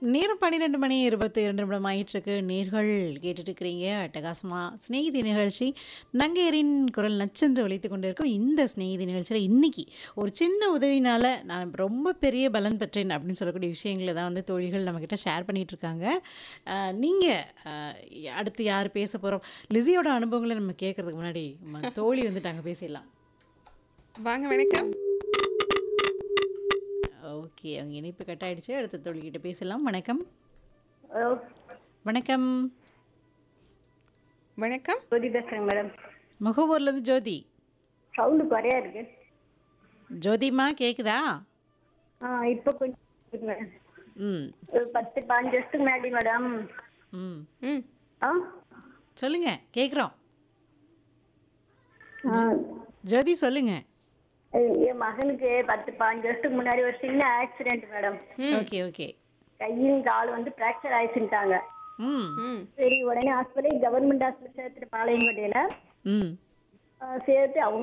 நேரம் 12 மணி 22 நிமிடம் ஆயிட்டிருக்கு. நேர்கள் கேட்டுட்டு இருக்கிறீங்க. அட்டகாசமா சிநேகிதி நிகழ்ச்சி நங்கையரின் குரல் நச்சென்று ஒலித்துக் கொண்டிருக்கும். இந்த சிநேகிதி நிகழ்ச்சியில இன்னைக்கு ஒரு சின்ன உதவினால நான் ரொம்ப பெரிய பலன் பெற்றேன் அப்படின்னு சொல்லக்கூடிய விஷயங்கள தான் வந்து தோழிகள் நம்மகிட்ட ஷேர் பண்ணிட்டு இருக்காங்க. அ நீங்க அ அடுத்து யார் பேச போறோம்? லிஸியோட அனுபவங்கள நம்ம கேட்கறதுக்கு முன்னாடி நம்ம தோழி வந்துட்டாங்க பேசிடலாம். வாங்க வணக்கம். ஓகே. அவங்க இணைப்பு கட் ஆயிடுச்சு. அடுத்த தோழிகிட்ட பேசலாம். வணக்கம். ஹலோ வணக்கம். வணக்கம். ஜோதி பேசுறேங்க மேடம் முகவூர்ல இருந்து ஜோதி. சவுண்டு குறையா இருக்கு ஜோதிமா கேக்குதா? ஆ இப்போ கொஞ்சம் கேக்குது மேடம் ம். ஒரு பத்து பாஞ்சு வருஷத்துக்கு முன்னாடி மேடம் ம். ம். ஆ சொல்லுங்க. கேக்குறோம். ஆ, ஜோதி சொல்லுங்க. என் மகனுக்கு பத்து பாஞ்சு வருஷத்துக்கு முன்னாடி ஒரு சின்ன ஆக்சிடென்ட் மேடம் ஓகே ஓகே. கையும் கால் வந்து ஃப்ராக்சர் ஆயிடுச்சுட்டாங்க ம். ம். சரி உடனே ஹாஸ்பிட்டல் கவர்மெண்ட் ஹாஸ்பிட்டல் சேர்த்துட்டு பாளையங்கோட்டையில ம். ஆ, சேர்த்து அவங்க